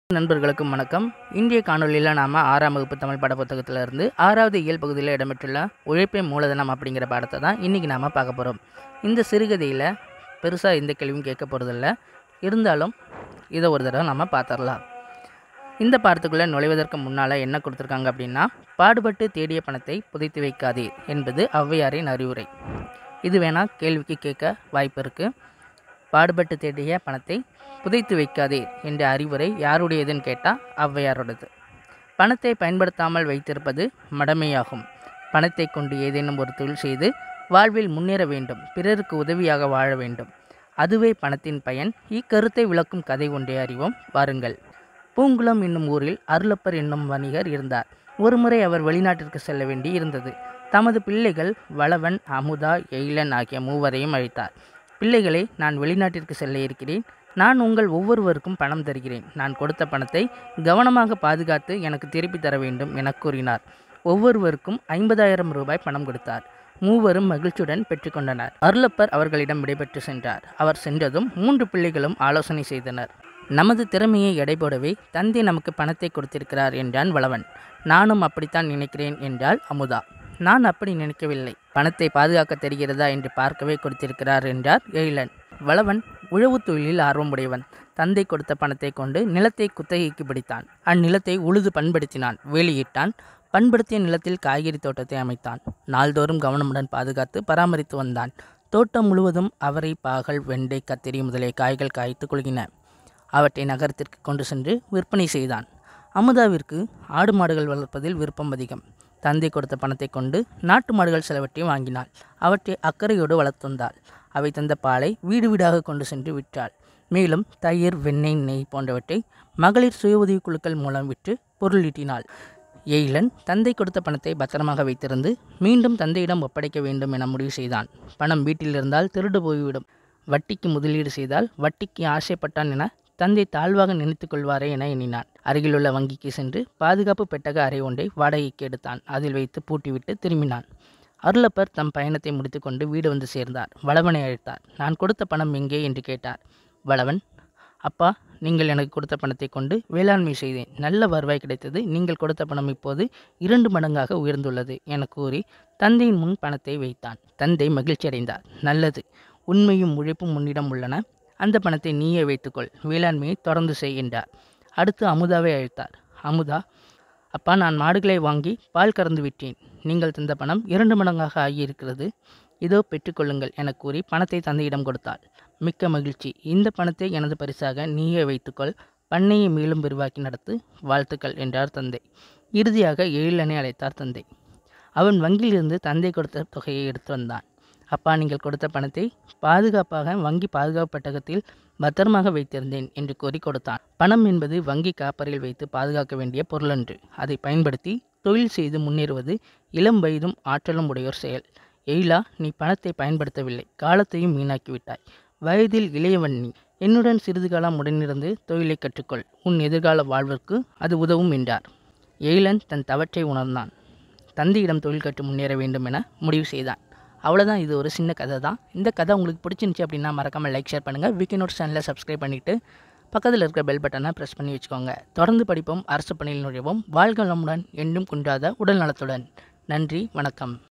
நண்பர்களுக்கும் வணக்கம் இன்றைய காணொலியில் நாம் ஆறாம் வகுப்பு தமிழ் பாட புத்தகத்திலிருந்து ஆறாவது இயல் பகுதியில் இடம்பெற்றுள்ள உழைப்பே மூலதனம் அப்படிங்கிற பாடத்தை தான் இன்றைக்கி நாம் பார்க்க போகிறோம் இந்த சிறுகதையில் பெருசாக எந்த கேள்வியும் கேட்க போகிறதில்ல இருந்தாலும் இதை ஒரு தடவை நம்ம பார்த்துடலாம் இந்த பாடத்துக்குள்ளே நுழைவதற்கு முன்னால் என்ன கொடுத்துருக்காங்க அப்படின்னா பாடுபட்டு தேடிய பணத்தை புதைத்து வைக்காதீர் என்பது ஔவையாரின் அறிவுரை இது வேணால் கேள்விக்கு கேட்க வாய்ப்பு இருக்குது பாடுபட்டு தேடிய பணத்தை புதைத்து வைக்காதீர் என்ற அறிவுரை யாருடையதுன்னு கேட்டால் ஔவையாரோடது பணத்தை பயன்படுத்தாமல் வைத்திருப்பது மடமையாகும் பணத்தை கொண்டு ஏதேனும் ஒரு தொழில் செய்து வாழ்வில் முன்னேற வேண்டும் பிறருக்கு உதவியாக வாழ வேண்டும் அதுவே பணத்தின் பயன் இக்கருத்தை விளக்கும் கதை ஒன்றை அறிவோம் வாருங்கள் பூங்குளம் என்னும் ஊரில் அருளப்பர் என்னும் வணிகர் இருந்தார் ஒருமுறை அவர் வெளிநாட்டிற்கு செல்ல வேண்டி இருந்தது தமது பிள்ளைகள் வளவன் அமுதா எயிலன் ஆகிய மூவரையும் அழைத்தார் பிள்ளைகளே நான் வெளிநாட்டிற்கு செல்ல இருக்கிறேன் நான் உங்கள் ஒவ்வொருவருக்கும் பணம் தருகிறேன் நான் கொடுத்த பணத்தை கவனமாக பாதுகாத்து எனக்கு திருப்பி தர வேண்டும் என கூறினார் ஒவ்வொருவருக்கும் ஐம்பதாயிரம் ரூபாய் பணம் கொடுத்தார் மூவரும் மகிழ்ச்சியுடன் பெற்றுக்கொண்டனர் அருளப்பர் அவர்களிடம் விடைபெற்று சென்றார் அவர் சென்றதும் மூன்று பிள்ளைகளும் ஆலோசனை செய்தனர் நமது திறமையை எடைபோடவே தந்தை நமக்கு பணத்தை கொடுத்திருக்கிறார் என்றான் வளவன் நானும் அப்படித்தான் நினைக்கிறேன் என்றாள் அமுதா நான் அப்படி நினைக்கவில்லை பணத்தை பாதுகாக்க தெரிகிறதா என்று பார்க்கவே கொடுத்திருக்கிறார் என்றார் எழிலன் வளவன் உழவு தொழிலில் ஆர்வமுடையவன் தந்தை கொடுத்த பணத்தை கொண்டு நிலத்தை குத்தகைக்கு பிடித்தான் அந்நிலத்தை உழுது பண்படுத்தினான் வேலியிட்டான் பண்படுத்திய நிலத்தில் காய்கறி தோட்டத்தை அமைத்தான் நாள்தோறும் கவனமுடன் பாதுகாத்து பராமரித்து வந்தான் தோட்டம் முழுவதும் அவரை பாகல் வெண்டை கத்திரி முதலிய காய்கள் காய்த்து கொள்கின அவற்றை நகரத்திற்கு கொண்டு சென்று விற்பனை செய்தான் அமுதாவிற்கு ஆடு மாடுகள் வளர்ப்பதில் விருப்பம் அதிகம் தந்தை கொடுத்த பணத்தை கொண்டு நாட்டு மாடுகள் சிலவற்றை வாங்கினாள் அவற்றை அக்கறையோடு வளர்த்துந்தாள் அவை தந்த பாலை வீடு வீடாக கொண்டு சென்று விற்றாள் மேலும் தயிர் வெண்ணெய் நெய் போன்றவற்றை மகளிர் சுய உதவிக் குழுக்கள் மூலம் விற்று பொருளீட்டினாள் எயிலன் தந்தை கொடுத்த பணத்தை பத்திரமாக வைத்திருந்து மீண்டும் தந்தையிடம் ஒப்படைக்க வேண்டும் என முடிவு செய்தான் பணம் வீட்டில் இருந்தால் திருடு போய்விடும் வட்டிக்கு முதலீடு செய்தால் வட்டிக்கு ஆசைப்பட்டான் என தந்தை தாழ்வாக நினைத்து கொள்வாரே என எண்ணினான் அருகிலுள்ள வங்கிக்கு சென்று பாதுகாப்பு பெட்டக அறை ஒன்றை வாடகைக்கு எடுத்தான் அதில் வைத்து பூட்டிவிட்டு திரும்பினான் அருளப்பர் தம் பயணத்தை முடித்துக்கொண்டு வீடு வந்து சேர்ந்தார் வளவனை அழைத்தார் நான் கொடுத்த பணம் எங்கே என்று கேட்டார் வளவன் அப்பா நீங்கள் எனக்கு கொடுத்த பணத்தை கொண்டு வேளாண்மை செய்தேன் நல்ல வருவாய் கிடைத்தது நீங்கள் கொடுத்த பணம் இப்போது இரண்டு மடங்காக உயர்ந்துள்ளது என கூறி தந்தையின் முன் பணத்தை வைத்தான் தந்தை மகிழ்ச்சி அடைந்தார் நல்லது உண்மையும் உழைப்பும் உன்னிடம் உள்ளன அந்த பணத்தை நீயே வைத்துக்கொள் வேளாண்மையை தொடர்ந்து செய் என்றார் அடுத்து அமுதாவை அழைத்தார் அமுதா அப்பா நான் மாடுகளை வாங்கி பால் கறந்து விட்டேன் நீங்கள் தந்த பணம் இரண்டு மடங்காக ஆகியிருக்கிறது இதோ பெற்றுக்கொள்ளுங்கள் என கூறி பணத்தை தந்தையிடம் கொடுத்தாள் மிக்க மகிழ்ச்சி இந்த பணத்தை எனது பரிசாக நீயே வைத்துக்கொள் பண்ணையை மேலும் விரிவாக்கி நடத்து வாழ்த்துக்கள் என்றார் தந்தை இறுதியாக எழிலனை அழைத்தார் தந்தை அவன் வங்கியிலிருந்து தந்தை கொடுத்த தொகையை எடுத்து வந்தான் அப்பா நீங்கள் கொடுத்த பணத்தை பாதுகாப்பாக வங்கி பாதுகாப்பு பெட்டகத்தில் பத்திரமாக வைத்திருந்தேன் என்று கூறி கொடுத்தான் பணம் என்பது வங்கி காப்பறையில் வைத்து பாதுகாக்க வேண்டிய பொருளன்று அதை பயன்படுத்தி தொழில் செய்து முன்னேறுவது இளம் வயதும் ஆற்றலும் உடையோர் செயல் எயிலா நீ பணத்தை பயன்படுத்தவில்லை காலத்தையும் வீணாக்கிவிட்டாய் வயதில் இளையவன் நீ என்னுடன் சிறிது காலம் உடனிருந்து தொழிலை கற்றுக்கொள் உன் எதிர்கால வாழ்விற்கு அது உதவும் என்றார் எயிலன் தன் தவற்றை உணர்ந்தான் தந்தையிடம் தொழில் கற்று முன்னேற வேண்டும் என முடிவு செய்தான் அவ்வளோதான் இது ஒரு சின்ன கதை தான் இந்த கதை உங்களுக்கு பிடிச்சிருந்துச்சி அப்படின்னா மறக்காமல் லைக் ஷேர் பண்ணுங்கள் வீக்கி நோட் சேனலை சப்ஸ்கிரைப் பண்ணிவிட்டு பக்கத்தில் இருக்கிற பெல் பட்டனை ப்ரெஸ் பண்ணி வச்சுக்கோங்க தொடர்ந்து படிப்போம் அரசு பணியில் நுழைவோம் வாழ்க வளமுடன் என்றும் குன்றாத உடல் நலத்துடன் நன்றி வணக்கம்